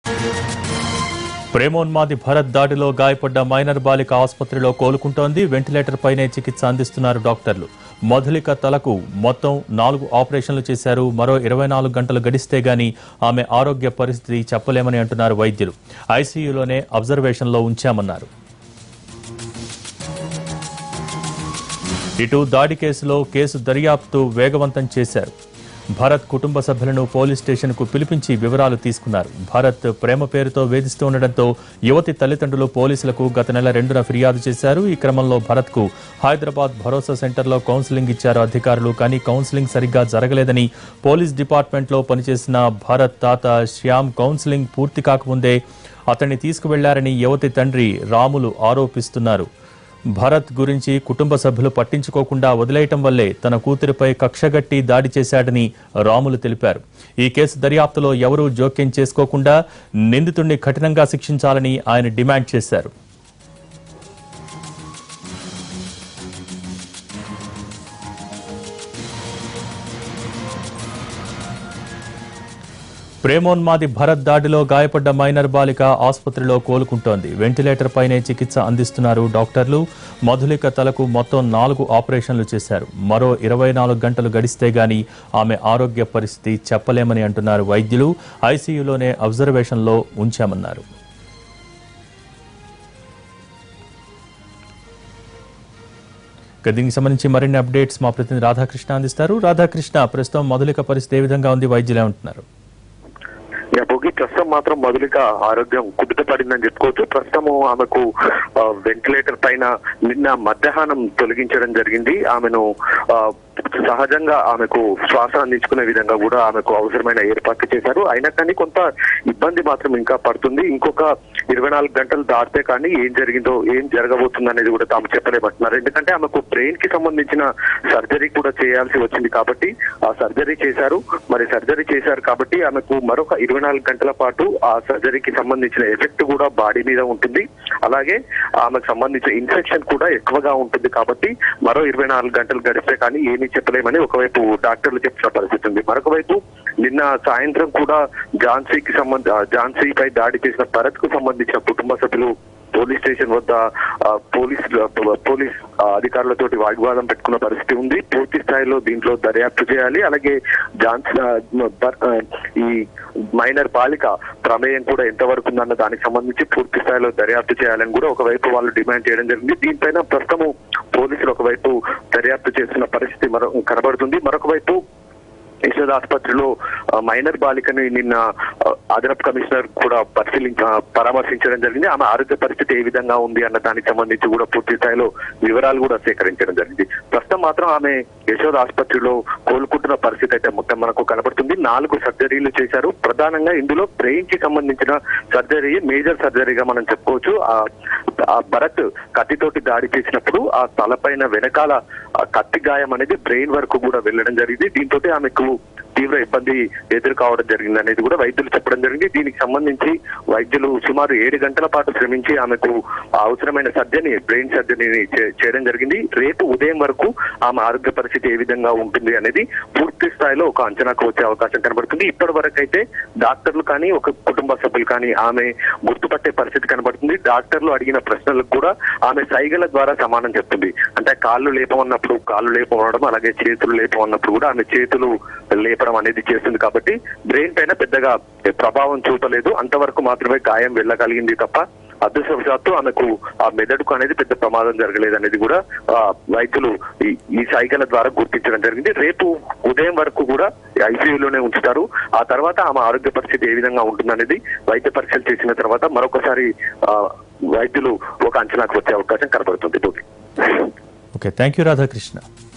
ప్రేమోన్మాది భరత్ దాడిలో గాయపడ్డ మైనర్ బాలిక ఆసుపత్రిలో కోలుకుంటోంది వెంటిలేటర్ పైనే చికిత్స అందిస్తున్నారు డాక్టర్లు మధులిక తలకు మొత్తం నాలుగు ఆపరేషన్లు చేశారు మరో ఇరవై నాలుగు గంటలు గడిస్తే గాని ఆమె ఆరోగ్య పరిస్థితి చెప్పలేమని అంటున్నారు వైద్యులు ఐసీయూలోనే అబ్జర్వేషన్లో ఉంచామన్నారు ఇటు దాడి కేసులో కేసు దర్యాప్తు వేగవంతం చేశారు భరత్ కుటుంబ సభ్యులను పోలీస్ స్టేషన్కు పిలిపించి వివరాలు తీసుకున్నారు భరత్ ప్రేమ పేరుతో వేధిస్తూ ఉండడంతో యువతి తల్లిదండ్రులు పోలీసులకు గత నెల రెండున ఫిర్యాదు చేశారు ఈ క్రమంలో భరత్కు హైదరాబాద్ భరోసా సెంటర్లో కౌన్సిలింగ్ ఇచ్చారు అధికారులు కానీ కౌన్సిలింగ్ సరిగ్గా జరగలేదని పోలీస్ డిపార్ట్మెంట్లో పనిచేసిన భరత్ తాత శ్యామ్ కౌన్సిలింగ్ పూర్తి కాకముందే అతన్ని తీసుకువెళ్లారని యువతి తండ్రి రాములు ఆరోపిస్తున్నారు భరత్ గురించి కుటుంబ సభ్యులు పట్టించుకోకుండా వదిలేయటం వల్లే తన కూతురిపై కక్షగట్టి దాడి చేశాడని రాములు తెలిపారు ఈ కేసు దర్యాప్తులో ఎవరూ జోక్యం చేసుకోకుండా నిందితుడిని కఠినంగా శిక్షించాలని ఆయన డిమాండ్ చేశారు ప్రేమోన్మాది భరత్ దాడిలో గాయపడ్డ మైనర్ బాలిక ఆసుపత్రిలో కోలుకుంటోంది వెంటిలేటర్ పైనే చికిత్స అందిస్తున్నారు డాక్టర్లు మధులిక తలకు మొత్తం నాలుగు ఆపరేషన్లు చేశారు మరో ఇరవై నాలుగు గంటలు గడిస్తే గాని ఆమె ఆరోగ్య పరిస్థితి చెప్పలేమని అంటున్నారు వైద్యులు ఐసీయూలోనే అబ్జర్వేషన్లో ఉంచామన్నారు ఇక దీనికి సంబంధించి మరిన్ని అప్డేట్స్ మా ప్రతినిధి రాధాకృష్ణ అందిస్తారు రాధాకృష్ణ ప్రస్తుతం మధులిక పరిస్థితి ఏ విధంగా ఉంది వైద్యులే ఉంటున్నారు ఇక భోగి ప్రస్తుతం మాత్రం మధులిక ఆరోగ్యం కుదుటపడిందని చెప్పుకోవచ్చు ప్రస్తుతం ఆమెకు ఆ, వెంటిలేటర్ పైన నిన్న మధ్యాహ్నం తొలగించడం జరిగింది ఆమెను ఆ, సహజంగా ఆమెకు శ్వాస అందించుకునే విధంగా కూడా ఆమెకు అవసరమైన ఏర్పాట్లు చేశారు అయినా కానీ కొంత ఇబ్బంది మాత్రం ఇంకా పడుతుంది ఇంకొక ఇరవై నాలుగు గంటలు దాటితే కానీ ఏం జరిగిందో ఏం జరగబోతుంది అనేది కూడా తాము చెప్పలేమంటున్నారు ఎందుకంటే ఆమెకు బ్రెయిన్ కి సంబంధించిన సర్జరీ కూడా చేయాల్సి వచ్చింది కాబట్టి ఆ సర్జరీ చేశారు మరి సర్జరీ చేశారు కాబట్టి ఆమెకు మరొక ఇరవై నాలుగు గంటల పాటు ఆ సర్జరీకి సంబంధించిన ఎఫెక్ట్ కూడా బాడీ మీద ఉంటుంది అలాగే ఆమెకు సంబంధించిన ఇన్ఫెక్షన్ కూడా ఎక్కువగా ఉంటుంది కాబట్టి మరో ఇరవై నాలుగు గంటలు గడిస్తే కానీ ఏమీ చెప్పలేమని ఒకవైపు డాక్టర్లు చెప్పిన పరిస్థితి ఉంది మరొక వైపు నిన్న సాయంత్రం కూడా ఝాన్సీకి సంబంధ ఝాన్సీపై దాడి చేసిన భరత్ కు సంబంధించిన కుటుంబ సభ్యులు పోలీస్ స్టేషన్ వద్ద ఆ, పోలీస్ పోలీస్ ఆ, అధికారులతోటి వాగ్వాదం పెట్టుకున్న పరిస్థితి ఉంది పూర్తి స్థాయిలో దీంట్లో దర్యాప్తు చేయాలి అలాగే జాన్స్ ఆ, బర్- ఆ, ఈ మైనర్ బాలిక ప్రమేయం కూడా ఎంతవరకు ఉందన్న దానికి సంబంధించి పూర్తి స్థాయిలో దర్యాప్తు చేయాలని కూడా ఒకవైపు వాళ్ళు డిమాండ్ చేయడం జరిగింది దీనిపైన ప్రస్తుతము పోలీసులు ఒకవైపు దర్యాప్తు చేస్తున్న పరిస్థితి మరో కనబడుతుంది మరొక వైపు యశోద ఆసుపత్రిలో ఆ, మైనర్ బాలికని నిన్న ఆ, అదనపు కమిషనర్ కూడా పరిశీలించ ఆ, పరామర్శించడం జరిగింది ఆమె ఆరోగ్య పరిస్థితి ఏ విధంగా ఉంది అన్న దానికి సంబంధించి కూడా పూర్తి స్థాయిలో వివరాలు కూడా సేకరించడం జరిగింది ప్రస్తుతం మాత్రం ఆమె యశోద ఆసుపత్రిలో కోలుకుంటున్న పరిస్థితి అయితే మొత్తం మనకు కనబడుతుంది నాలుగు సర్జరీలు చేశారు ప్రధానంగా ఇందులో బ్రెయిన్ కి సంబంధించిన సర్జరీ మేజర్ సర్జరీగా మనం చెప్పుకోవచ్చు ఆ ఆ భరత్ కత్తితోటి దాడి చేసినప్పుడు ఆ తలపైన వెనకాల ఆ కత్తి గాయం అనేది బ్రెయిన్ వరకు కూడా వెళ్ళడం జరిగింది దీంతో ఆమెకు తీవ్ర ఇబ్బంది ఎదురు కావడం జరిగింది అనేది కూడా వైద్యులు చెప్పడం జరిగింది దీనికి సంబంధించి వైద్యులు సుమారు ఏడు గంటల పాటు శ్రమించి ఆమెకు ఆ అవసరమైన సర్జరీ బ్రెయిన్ సర్జరీని చే- చేయడం జరిగింది రేపు ఉదయం వరకు ఆమె ఆరోగ్య పరిస్థితి ఏ విధంగా ఉంటుంది అనేది పూర్తి స్థాయిలో ఒక అంచనాకు వచ్చే అవకాశం కనబడుతుంది ఇప్పటి వరకు అయితే డాక్టర్లు కానీ ఒక కుటుంబ సభ్యులు కానీ ఆమె గుర్తుపట్టే పరిస్థితి కనబడుతుంది డాక్టర్లు అడిగిన ప్రశ్నలకు కూడా ఆమె సైగల ద్వారా సమానం చెప్తుంది అంటే కాళ్ళు లేపమన్నప్పుడు కాళ్ళు లేపమనడం అలాగే చేతులు లేపమన్నప్పుడు కూడా ఆమె చేతులు లేపడం అనేది చేస్తుంది కాబట్టి బ్రెయిన్ పైన పెద్దగా ప్రభావం చూపలేదు అంతవరకు మాత్రమే గాయం వెళ్ళగలిగింది తప్ప అదృష్టవశాత్తు ఆమెకు ఆ మెదడుకు అనేది పెద్ద ప్రమాదం జరగలేదు అనేది కూడా ఆ, వైద్యులు ఈ- ఈ సైగల ద్వారా గుర్తించడం జరిగింది రేపు ఉదయం వరకు కూడా ఐసీయూలోనే ఉంచుతారు ఆ తర్వాత ఆమె ఆరోగ్య పరిస్థితి ఏ విధంగా ఉంటుందనేది వైద్య పరీక్షలు చేసిన తర్వాత మరొకసారి ఆ, వైద్యులు ఒక అంచనాకు వచ్చే అవకాశం కనబడుతుంది ఓకే థ్యాంక్ యూ రాధాకృష్ణ